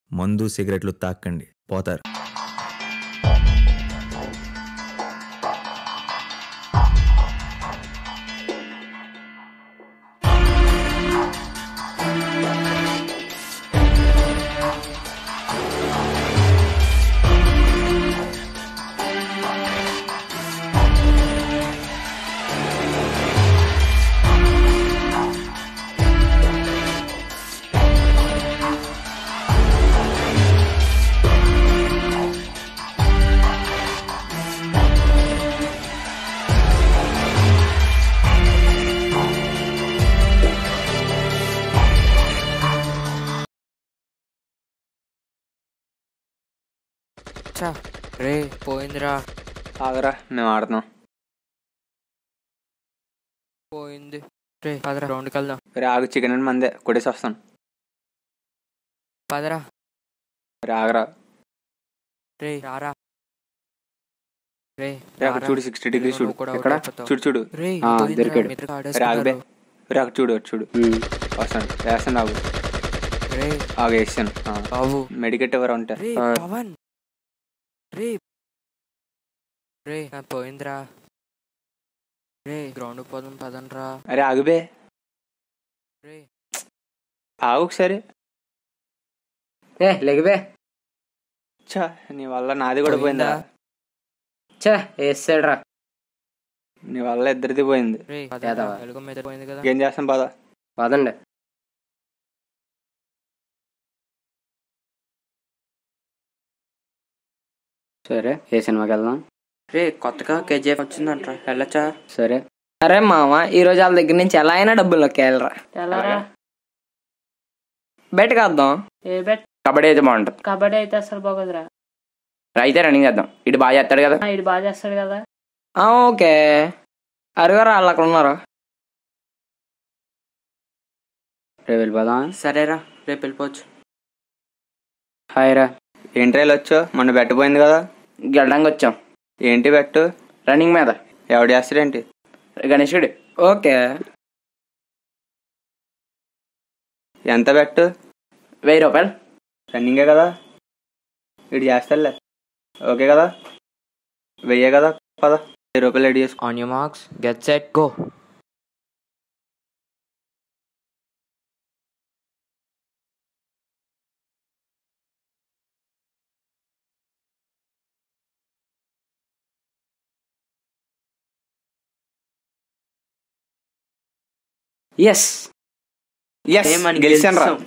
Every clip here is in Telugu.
మందు సిగరెట్లు తాక్కండి పోతారు చా రే పోయిందిరా ఆగరా మేము ఆడుతున్నాం పోయింది రే పదరా గ్రౌండ్కి వెళ్దాం రే ఆగు చికెన్ అని మందే కొట్టేసి వస్తాను పదరా రే ఆగరా రే రారా రే రే అక్కడ రారా. చూడు సిక్స్టీ డిగ్రీ చూడు నువ్వు కూడా ఎక్కడ out అయిపోతావు. చూడు చూడు రే ఆ, పోయిందిరా, దొరికాడు. మీ ఇద్దరు రే ఆగబే ఆడేస్తున్నారు. రే అక్కడ చూడు అటు చూడు ఉమ్. వస్తాను వేస్తాను ఆగు రే ఆగు వేసాను బాబు మెడికెట్ ఎవరు ఉంటే రే ఆ. పవన్ రే రే నా పోయిందిరా రే గ్రౌండ్ పోదాం పదండ్రా అరే ఆగుబే రే ఆగు ఒకసారి ఏ లెగివే చా నీ వల్ల నాది కూడా పోయిందా పోయిందా? చే వేసాడురా నీ వల్ల ఇద్దరిది పోయింది రే ఏదవా? ఎలుగు మీద పోయింది కదా ఏం చేస్తాం పద పదండి సరే ఏ సినిమాకి వెళ్దాం రే కొత్తగా కేజీఎఫ్ వచ్చిందంట్రా వెళ్ళచ్చా సరే అరే మామ ఈ రోజు వాళ్ళ దగ్గర నుంచి ఎలా అయినా డబ్బులు నొక్కేయాలరా ఎలారా బయటకు వద్దాం ఏ బెట్ కబడ్డీ అయితే బాగుంటుంది కబడ్డీ అయితే అసలు బాగోదురా అయితే రన్నింగ్ చేద్దాం ఇటు బాగా చేస్తాడు కదా ఆ, ఇది బాగా చేస్తాడు కదా ఆ, ఓకే అరుగారు వాళ్ళు అక్కడ ఉన్నారు రేపు వెళ్ళిపోదాం సరేరా రేపు వెళ్ళిపోవచ్చు హాయ్ రా ఏంటి రైలు వచ్చో మొన్న బెట్ట పోయింది కదా గెలడానికి వచ్చాం ఏంటి బెట్టు రన్నింగ్ మీద ఎవడు చేస్తాడేంటి గణేశుడు ఓకే ఎంత బెట్టు వెయ్యి రూపాయలు రన్నింగే కదా ఇటు చేస్తాడులే ఓకే కదా వెయ్యే కదా పద వెయ్యి రూపాయలు రెడీ చేసుకో on your marks get set go yes yes ఏమని గెలిచాను రా గెలిచాం.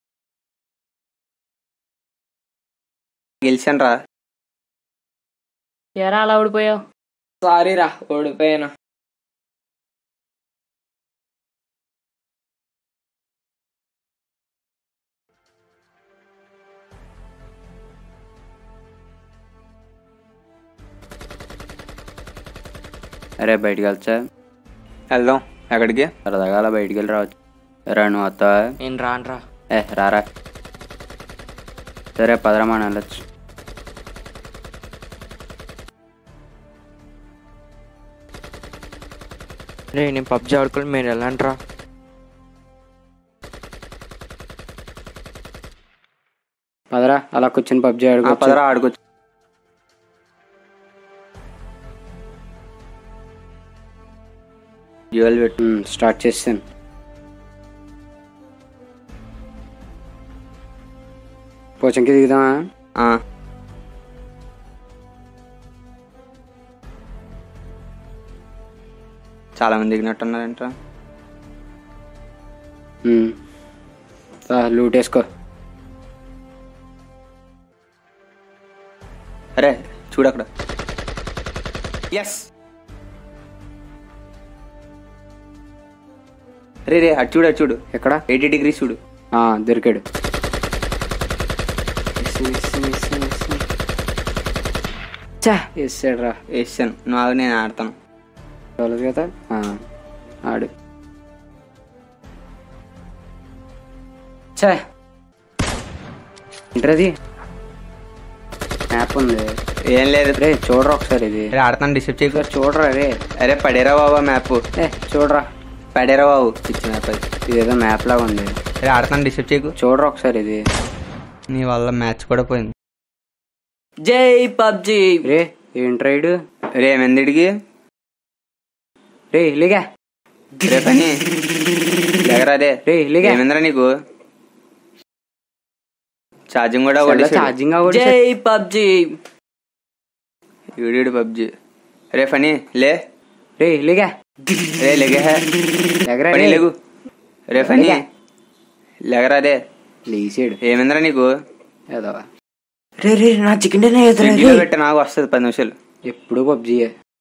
గెలిచాను రా ఎరా అలా ఊడిపోయావు సారీ రా ఓడిపోయాను అరే బయటికి వెళ్తా వెళ్దాం ఎక్కడికి సరదాగా అలా బయటికి వెళ్ళి రావచ్చు రా నువ్వు వస్తావా నేను రానురా ఏ రారా సరే పదరా మనం వెళ్ళొచ్చు రే నేను పబ్జి ఆడుకోవాలి మీరు వెళ్ళండి రా పదరా అలా కూర్చొని పబ్జి ఆ, ఆడుకోవచ్చు పదరా ఆడుకోవచ్చు డ్యూయల్ పెట్టు ఉమ్, స్టార్ట్ చేసాను పోచంకి దిగుదామా ఆ. చాలా మంది దిగినట్టున్నారంట ఉమ్. రా, లూట్ వేసుకో అరే చూడు అక్కడ ఎస్ రే రే అటు చూడు అటు చూడు ఎక్కడ ఎయిటీ డిగ్రీస్ చూడు ఆ, దొరికాడు చా వేసాడు రా వేసాను నువ్వు నేను ఆడతాను చూడలేదు కదా ఆ, ఆడు చా ఏంటది మ్యాప్ ఉంది ఏం లేదు రే చూడరా ఒకసారి ఇది అరే ఆడతాను డిస్టర్బ్ చేయకు ఒకసారి చూడరా రే అరే పడేరా బాబా మ్యాప్ ఏ చూడరా పడేరా బాబు పిచ్చి మ్యాప్ అది ఇదేదో మ్యాప్ లాగా ఉంది అరే ఆడతాను డిస్టర్బ్ చేయకు చూడరా ఒకసారి ఇది నీ వల్ల మ్యాచ్ కూడా పోయింది జై పబ్జి రే ఏంటి రైడు రే మెందిడికి రే లేగా రే పని లేకరా రే రే లేగా ఏమైందిరా నీకు ఛార్జింగ్ కూడా ఒకటి ఛార్జింగ్ జై పబ్జి వీడియోడు పబ్జి రే ఫనీ లే రే లేగా రే లెగే హే లేగరా పని రే. లేగు రే ఫనీ లేగా. లేకరా రే లేచాడు ఏమైందిరా నీకు ఏదో రే రే నా చికెన్ స్విగ్గీలో పెట్ట నాకు వస్తుంది పది నిమిషాలు ఎప్పుడు పబ్జీ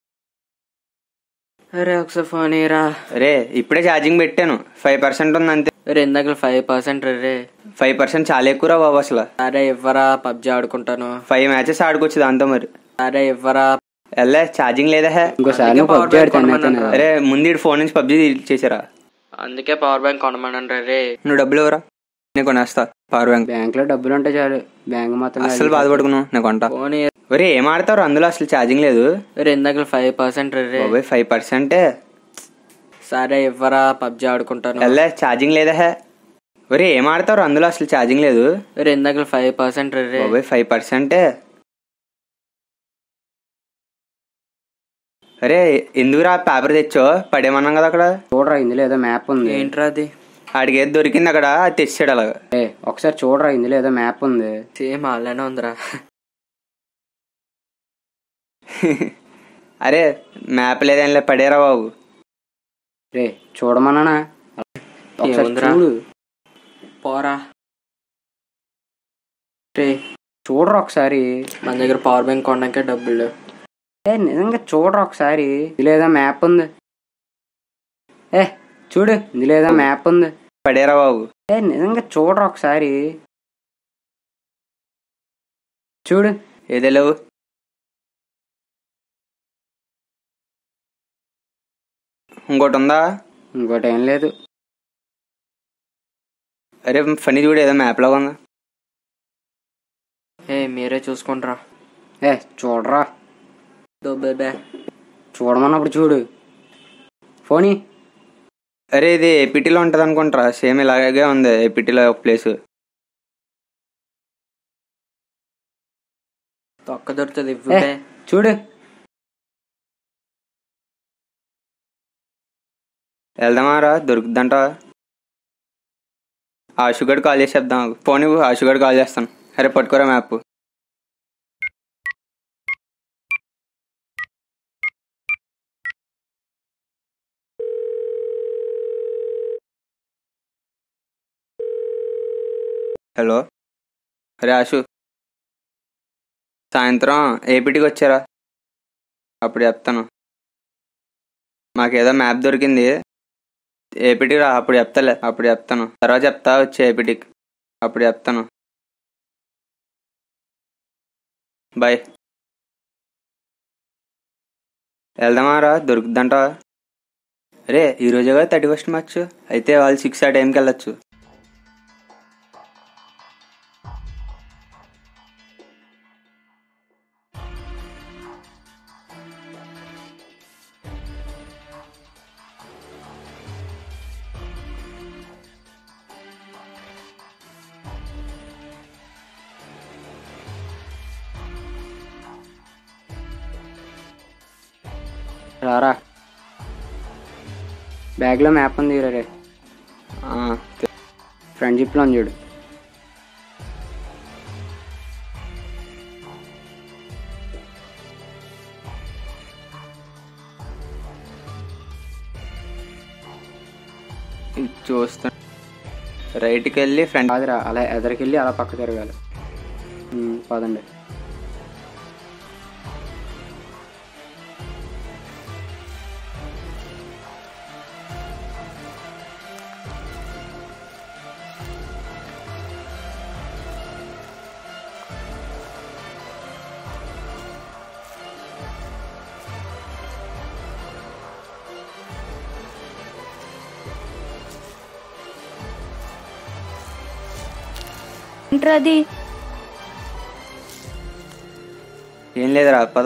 అరే ఒకసారి ఫోన్ రా రే ఇప్పుడే ఛార్జింగ్ పెట్టాను ఫైవ్ పర్సెంట్ ఉంది అంతే రే ఇందాక ఫైవ్ పర్సెంట్ రే ఫైవ్ పర్సెంట్ చాలా ఎక్కువరా బాబు అసలు అరే ఇవ్వరా పబ్జి ఆడుకుంటాను ఫైవ్ మ్యాచెస్ ఆడుకోవచ్చు దాంతో మరి అరే ఇవ్వరా వెళ్ళే ఛార్జింగ్ లేదా హే ఇంకోసారి అందుకే నువ్వు power పబ్జీ bank ఆడుతాను కొనమన్నాను. అరే ముందు ఇటు ఫోన్ నుంచి పబ్జి చేసారా అందుకే పవర్ బ్యాంక్ కొనమన్నాను రే నువ్వు డబ్బులు ఎవరా నేను కొనేస్తా పవర్ బ్యాంక్ బ్యాంక్ లో డబ్బులు ఉంటే చాలు బ్యాంక్ మొత్తం అస్సలు బాధపడుకున్నావు నేను కొంటా ఫోన్ ఒరే ఏం ఆడతారు అందులో అసలు ఛార్జింగ్ లేదు రే ఇందాక ఫైవ్ పర్సెంట్ రే బాబాయ్ ఫైవ్ పర్సెంటే సరే ఇవ్వరా పబ్జి ఆడుకుంటాను వెళ్ళే ఛార్జింగ్ లేదా హే ఒరే ఏం ఆడతారు అందులో అసలు ఛార్జింగ్ లేదు రే ఇందాక ఫైవ్ పర్సెంట్ రే బాబాయ్ ఫైవ్ పర్సెంటే అరే ఎందుకురా పేపర్ తెచ్చో పడేమన్నాం కదా అక్కడ చూడరా ఇందులో ఏదో మ్యాప్ ఉంది ఏంట్రా అది ఆడికి ఏది దొరికింది అక్కడ అది తెచ్చాడు అలాగా ఏ ఒకసారి చూడరా ఇందులో ఏదో మ్యాప్ ఉంది సేమ్ అలానే ఉందిరా అరే మ్యాప్ లేదేం లే పడేరా బాబు రే చూడమన్నానా ఒకసారి ఏముందిరా? చూడు పోరా రే చూడరా ఒకసారి మన దగ్గర పవర్ బ్యాంక్ కొనడానికే డబ్బులు లేవు. ఏ నిజంగా చూడరా ఒకసారి ఇందులో ఏదో మ్యాప్ ఉంది ఏ చూడు ఇందులో ఏదో మ్యాప్ ఉంది పడేరా బాబు ఏ నిజంగా చూడరా ఒకసారి చూడు ఏదే లేవు ఇంకోటి ఉందా ఇంకోటి ఏం లేదు అరే ఫనీ చూడు ఏదో మ్యాప్ లాగా ఉందా ఏ మీరే చూసుకుంటారా ఏ చూడరా దుబ్బే చూడమన్నప్పుడు చూడు ఫోనీ అరే ఇది ఏపీటీలో ఉంటుంది అనుకుంటారా సేమ్ ఇలాగే ఉంది ఏపీటీలో ఒక ప్లేస్ తొక్క దొరుకుతుంది ఏ ఇవ్వే చూడు వెళ్దామారా దొరుకుద్దంట ఆశుగడ్ కాల్ చేసేద్దాం ఫోన్ ఇవ్వు ఆశుగడ్ కాల్ చేస్తాను అరే పట్టుకోరా మ్యాప్ హలో అరే ఆశు సాయంత్రం ఏపీటీకి వచ్చారా అప్పుడు చెప్తాను మాకేదో మ్యాప్ దొరికింది ఏపీటీకి రా అప్పుడు చెప్తాలే అప్పుడు చెప్తాను తర్వాత చెప్తా వచ్చి ఏపీటీకి అప్పుడు చెప్తాను బాయ్ వెళ్దామారా దొరుకుద్దంట రే ఈ రోజుగా థర్టీ ఫస్ట్ మ్యాచ్ అయితే వాళ్ళు సిక్స్ ఆ టైంకి వెళ్ళొచ్చు రారా బ్యాగ్లో మ్యాప్ ఉంది రే ఆ, తె- ఫ్రంట్ జిప్లో ఉంది చూడు ఇది చూస్తా రైట్కి వెళ్ళి ఫ్రంట్ కాదురా అలా ఎదరికెళ్ళి అలా పక్క తిరగాలి ఉమ్, పదండి ఏంట్రా అది ఏం లేదురా పద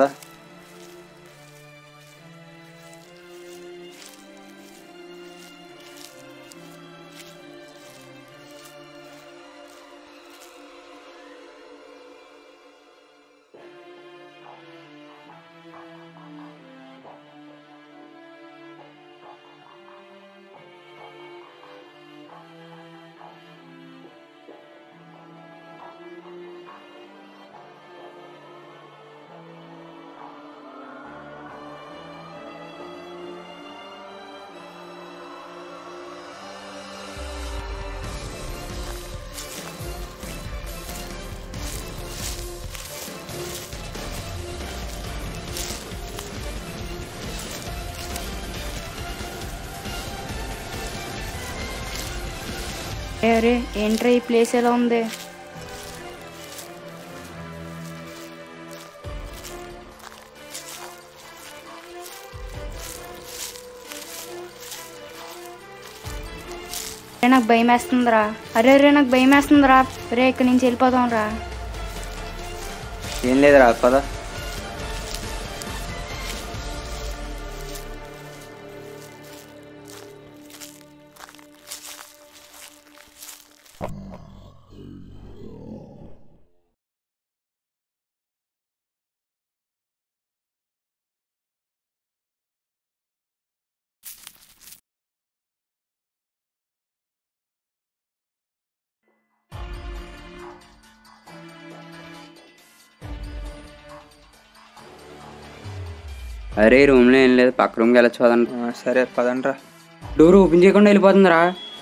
ఏ అరే ఏంట్రా ఈ ప్లేస్ ఎలా ఉంది అరే నాకు భయం వేస్తుందిరా అరే అరే నాకు భయం వేస్తుందిరా రే ఇక్కడి నుంచి వెళ్ళిపోదాం రా ఏం లేదురా పద అరే రూమ్లో ఏం లేదు పక్క రూమ్కి వెళ్ళొచ్చు పదండి ఆ, సరే పదండ్రా డోర్ ఓపెన్ చేయకుండా వెళ్ళిపోతుందిరా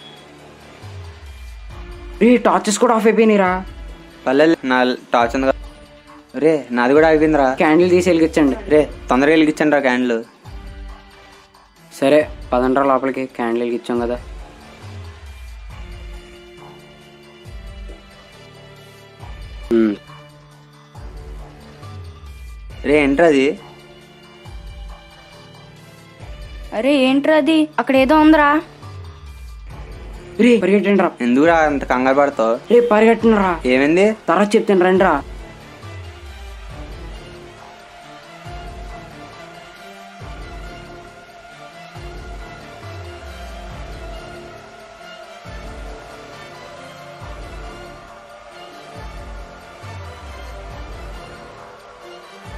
రే టార్చెస్ కూడా ఆఫ్ అయిపోయినాయిరా పల్లెలు నా టార్చ్ ఉంది కదా రే నాది కూడా అయిపోయిందిరా క్యాండిల్ తీసి వెలిగించండి రే తొందరగా వెలిగించండి రా క్యాండిల్ సరే పదండ్రా లోపలికి క్యాండిల్ వెలిగించాం కదా ఉమ్, రే ఏంట్రా అది అరే ఏంట్రా అది అక్కడ ఏదో ఉందిరా రే పరిగెట్టండి రా ఎందుకురా అంత కంగారు పడతావు రే పరిగెట్టండి రా ఏమైంది తర్వాత చెప్తాను రండి రా